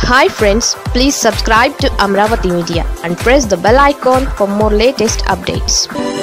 hi friends please subscribe to Amaravati media and press the bell icon for more latest updates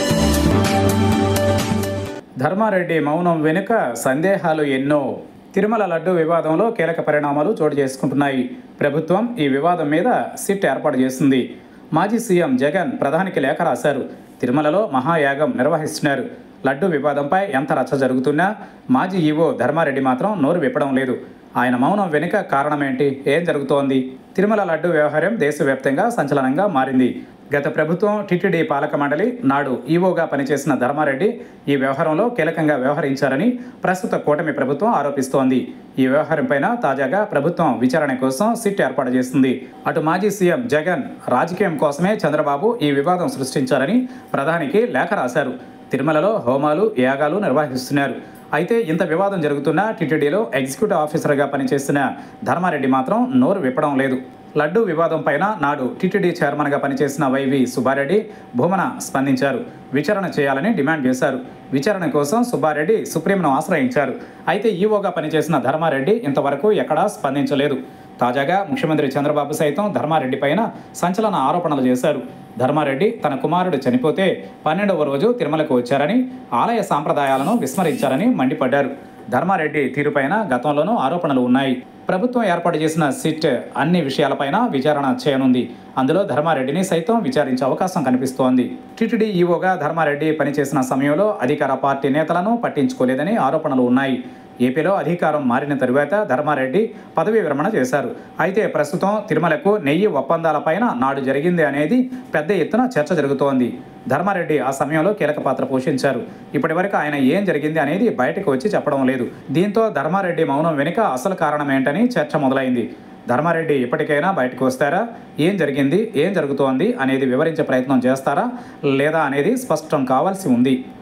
Dharmareddy మౌనం వెనుక సందేహాలు ఎన్నో తిరుమల లడ్డు వివాదంలో కీలక పరిణామాలు చోటు చేసుకుంటున్నాయి ప్రభుత్వం ఈ వివాదం మీద సిట్ ఏర్పాటు చేసింది మాజీ సీఎం జగన్ ప్రధానికి లేఖ రాశారు తిరుమలలో మహాయాగం నిర్వహిస్తున్నారు లడ్డు వివాదంపై ఎంత రచ్చ జరుగుతున్నా మాజీ ఈవో ధర్మారెడ్డి మాత్రం నోరు విప్పడం లేదు ఆయన మౌనం వెనుక కారణమేంటి ఏం జరుగుతోంది తిరుమల లడ్డు వ్యవహారం దేశవ్యాప్తంగా సంచలనంగా మారింది గత ప్రభుత్వం టిటిడి పాలక మండలి నాడు ఈవోగా పనిచేసిన ధర్మారెడ్డి ఈ వ్యవహారంలో కీలకంగా వ్యవహరించారని ప్రస్తుత కూటమి ప్రభుత్వం ఆరోపిస్తోంది ఈ వ్యవహారంపైన తాజాగా ప్రభుత్వం విచారణ కోసం సిట్ ఏర్పాటు చేస్తుంది అటు మాజీ సీఎం జగన్ రాజకీయం కోసమే చంద్రబాబు ఈ వివాదం సృష్టించారని ప్రధానికి లేఖ రాశారు తిరుమలలో హోమాలు యాగాలు నిర్వహిస్తున్నారు అయితే ఇంత వివాదం జరుగుతున్న టీటీడీలో ఎగ్జిక్యూటివ్ ఆఫీసర్గా పనిచేసిన ధర్మారెడ్డి మాత్రం నోరు విప్పడం లేదు లడ్డు వివాదం పైన నాడు టీటీడీ చైర్మన్గా పనిచేసిన వైవి సుబ్బారెడ్డి భూమన స్పందించారు విచారణ చేయాలని డిమాండ్ చేశారు విచారణ కోసం సుబ్బారెడ్డి సుప్రీంను ఆశ్రయించారు అయితే ఈవోగా పనిచేసిన ధర్మారెడ్డి ఇంతవరకు ఎక్కడా స్పందించలేదు తాజాగా ముఖ్యమంత్రి చంద్రబాబు సైతం ధర్మారెడ్డి పైన సంచలన ఆరోపణలు చేశారు ధర్మారెడ్డి తన కుమారుడు చనిపోతే పన్నెండవ రోజు తిరుమలకు వచ్చారని ఆలయ సాంప్రదాయాలను విస్మరించారని మండిపడ్డారు ధర్మారెడ్డి తీరుపైన గతంలోనూ ఆరోపణలు ఉన్నాయి ప్రభుత్వం ఏర్పాటు చేసిన సిట్ అన్ని విషయాలపైన విచారణ చేయనుంది అందులో ధర్మారెడ్డిని సైతం విచారించే అవకాశం కనిపిస్తోంది టీటీడీ ఈవోగా ధర్మారెడ్డి పనిచేసిన సమయంలో అధికార పార్టీ నేతలను పట్టించుకోలేదని ఆరోపణలు ఉన్నాయి ఏపీలో అధికారం మారిన తరువాత ధర్మారెడ్డి పదవీ విరమణ చేశారు అయితే ప్రస్తుతం తిరుమలకు నెయ్యి ఒప్పందాలపైన నాడు జరిగింది అనేది పెద్ద ఎత్తున చర్చ జరుగుతోంది ధర్మారెడ్డి ఆ సమయంలో కీలక పాత్ర పోషించారు ఇప్పటి వరకు ఆయన ఏం జరిగింది అనేది బయటకు వచ్చి చెప్పడం లేదు దీంతో ధర్మారెడ్డి మౌనం వెనుక అసలు కారణం ఏంటని చర్చ మొదలైంది ధర్మారెడ్డి ఇప్పటికైనా బయటకు వస్తారా ఏం జరిగింది ఏం జరుగుతోంది అనేది వివరించే ప్రయత్నం చేస్తారా లేదా అనేది స్పష్టం కావాల్సి ఉంది